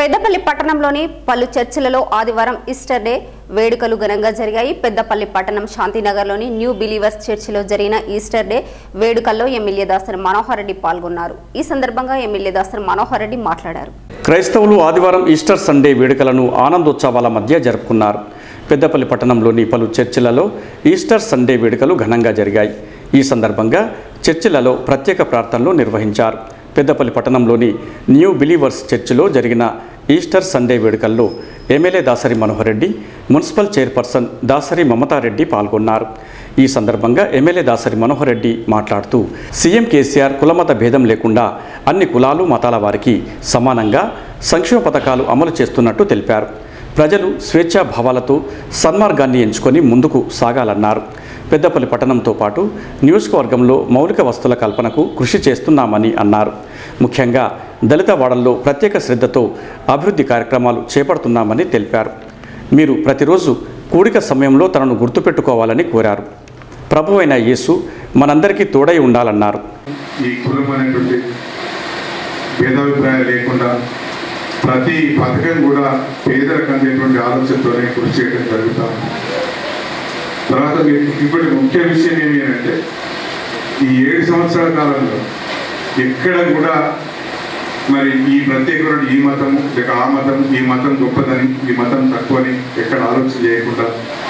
పెద్దపల్లి పట్టణంలోని పలు చర్చిలలో ఆదివారం ఈస్టర్ డే వేడుకలు ఘనంగా జరిగాయి పెద్దపల్లి పట్టణం శాంతినగర్లోని న్యూ బిలీవర్స్ చర్చిలో జరిగిన ఈస్టర్ డే వేడుకల్లో ఎమ్మెల్యే దాసరి మనోహర్ రెడ్డి పాల్గొన్నారు ఈ సందర్భంగా ఎమ్మెల్యే దాసరి మనోహర్ రెడ్డి మాట్లాడారు క్రైస్తవులు ఆదివారం ఈస్టర్ సండే వేడుకలను ఆనందోత్సవాల మధ్య జరుపుకున్నారు పెద్దపల్లి పట్టణంలోని పలు చర్చిలలో ఈస్టర్ సండే వేడుకలు ఘనంగా జరిగాయి ఈ సందర్భంగా చర్చిలలో ప్రత్యేక ప్రార్థనలు నిర్వహించారు పెద్దపల్లి పట్టణంలోని న్యూ బిలీవర్స్ చర్చిలో జరిగిన ఈస్టర్ సండే వేడుకల్లో MLA Dasari Manohar Reddy municipal chairperson Dasari Mamatha Reddy పాల్గొన్నారు ఈ సందర్భంగా ఎమ్మెల్యే దాసరి మనోహర్ రెడ్డి మాట్లాడుతూ సీఎం కేసీఆర్ కులమత భేదం లేకుండా అన్ని కులాలు మతాల వారికి సమానంగా సంక్షేమ పథకాలు అమలు చేస్తున్నట్టు తెలిపారు ప్రజలు స్వేచ్ఛా భావాలతో సన్మార్గాన్ని ఎంచుకొని ముందుకు సాగాలన్నారు పెద్దపల్లి పట్టణంతో పాటు నియోజకవర్గంలో మౌలిక వస్తువుల కల్పనకు కృషి చేస్తున్నామని అన్నారు ముఖ్యంగా దళిత వాడల్లో ప్రత్యేక శ్రద్ధతో అభివృద్ధి కార్యక్రమాలు చేపడుతున్నామని తెలిపారు మీరు ప్రతిరోజు కూడిక సమయంలో తనను గుర్తుపెట్టుకోవాలని కోరారు ప్రభు అయిన యేసు మనందరికీ తోడై ఉండాలన్నారు ఈ కులం అనేటువంటి భేదాభిప్రాయాలు లేకుండా ప్రతి పథకం కూడా పేదలకు అందేటువంటి ఆలోచనతోనే కృషి చేయడం జరుగుతా ఉంది. తర్వాత మీకు ఇంకోటి ముఖ్య విషయం ఏమి అంటే ఈ ఏడు సంవత్సరాల కాలంలో ఎక్కడ కూడా మరి ఈ ప్రత్యేకమైన ఈ మతం లేక ఆ మతం ఈ మతం గొప్పదని ఈ మతం తక్కువని ఎక్కడ ఆలోచన చేయకుండా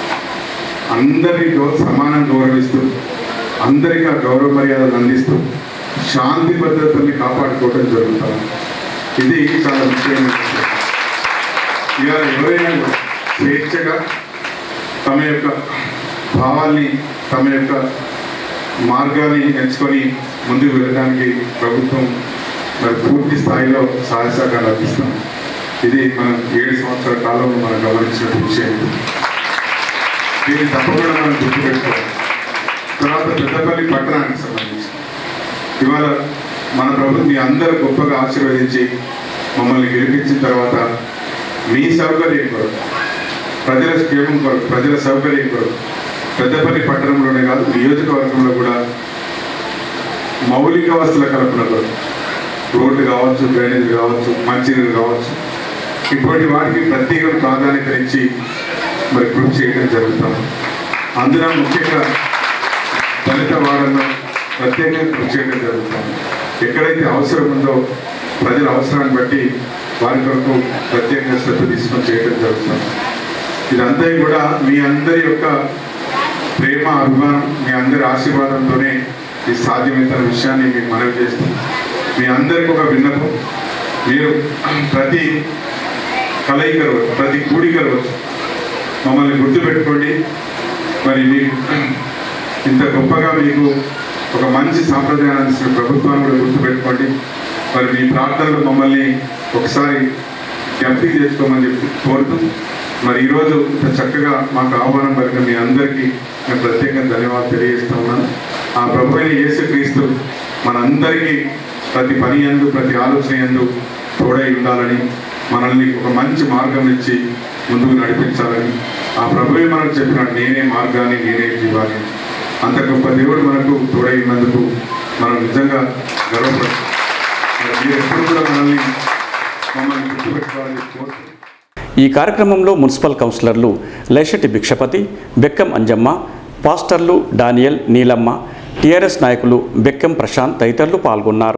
అందరినీ గౌ- సమానం గౌరవిస్తూ అందరికీ ఆ గౌరవ మర్యాదలు అందిస్తూ శాంతి భద్రతల్ని కాపాడుకోవడం జరుగుతాం ఇది చాలా ముఖ్యమైన విషయం ఇవాళ ఎవరైనా కూడా స్వేచ్ఛగా తమ యొక్క భావాల్ని తమ యొక్క మార్గాన్ని ఎంచుకొని ముందుకు వెళ్ళడానికి ప్రభుత్వం మరి పూర్తి స్థాయిలో సహాయ సహకారాలు అందిస్తాం ఇది మనం ఏడు సంవత్సరాల కాలంలో మనం గమనించిన విషయం దీన్ని తప్పకుండా మనం గుర్తుపెట్టుకోవాలి తర్వాత పెద్దపల్లి పట్టణానికి సంబంధించి ఇవాళ మన ప్రభుత్వం మీ అందరూ గొప్పగా ఆశీర్వదించి మమ్మల్ని గెలిపించిన తర్వాత మీ సౌకర్యం కొరకు ప్రజల క్షేమం కొరకు ప్రజల సౌకర్యం కొరకు పెద్దపల్లి పట్టణంలోనే కాదు నియోజకవర్గంలో కూడా మౌలిక వస్తువుల కల్పన కొరకు రోడ్లు కావచ్చు డ్రైనేజ్ కావచ్చు మంచినీరు కావచ్చు ఇటువంటి వాటికి ప్రత్యేక ప్రాధాన్యత ఇచ్చి మరి కృషి చేయడం జరుగుతాం అందులో ముఖ్యంగా దళిత వాడల్లో ప్రత్యేకంగా కృషి చేయడం జరుగుతాం ఎక్కడైతే అవసరం ఉందో ప్రజల అవసరాన్ని బట్టి వారి కొరకు ప్రత్యేకంగా శ్రద్ధ తీసుకొని చేయడం జరుగుతాం ఇదంతా కూడా మీ అందరి యొక్క ప్రేమ అభిమానం మీ అందరి ఆశీర్వాదంతోనే ఇది సాధ్యమవుతున్న విషయాన్ని మీకు మనవి చేస్తూ మీ అందరికి ఒక విన్నపం మీరు ప్రతి కలయిక రోజు ప్రతి కూడిక రోజు మమ్మల్ని గుర్తుపెట్టుకోండి మరి మీకు ఇంత గొప్పగా మీకు ఒక మంచి సాంప్రదాయాన్ని అందిస్తున్న ప్రభుత్వాన్ని కూడా గుర్తుపెట్టుకోండి మరి మీ ప్రార్థనలు మమ్మల్ని ఒకసారి జ్ఞప్తికి చేసుకోమని చెప్పి కోరుతూ మరి ఈరోజు ఇంత చక్కగా మాకు ఆహ్వానం పలికిన మీ అందరికీ నేను ప్రత్యేకంగా ధన్యవాదాలు తెలియజేస్తా ఉన్నాను ఆ ప్రభు అయిన యేసుక్రీస్తు మనందరికీ ప్రతి పని ఎందు ప్రతి ఆలోచన ఎందు తోడై ఉండాలని మనల్ని ఒక మంచి మార్గం ఇచ్చి ముందుకు నడిపించాలని ఆ ప్రభువే మనకు చెప్పినాడు నేనే మార్గాన్ని నేనే జీవాన్ని అంత గొప్ప దేవుడు మనకు తోడై ఉన్నందుకు మనం నిజంగా గర్వపడతాం మరి మీరు ఎప్పుడు కూడా మనల్ని మమ్మల్ని గుర్తుపెట్టుకోవాలని కోరుతూ ఈ కార్యక్రమంలో మున్సిపల్ కౌన్సిలర్లు లేషటి భిక్షపతి బెక్కం అంజమ్మ పాస్టర్లు డానియల్ నీలమ్మ టీఆర్ఎస్ నాయకులు బెక్కం ప్రశాంత్ తదితరులు పాల్గొన్నారు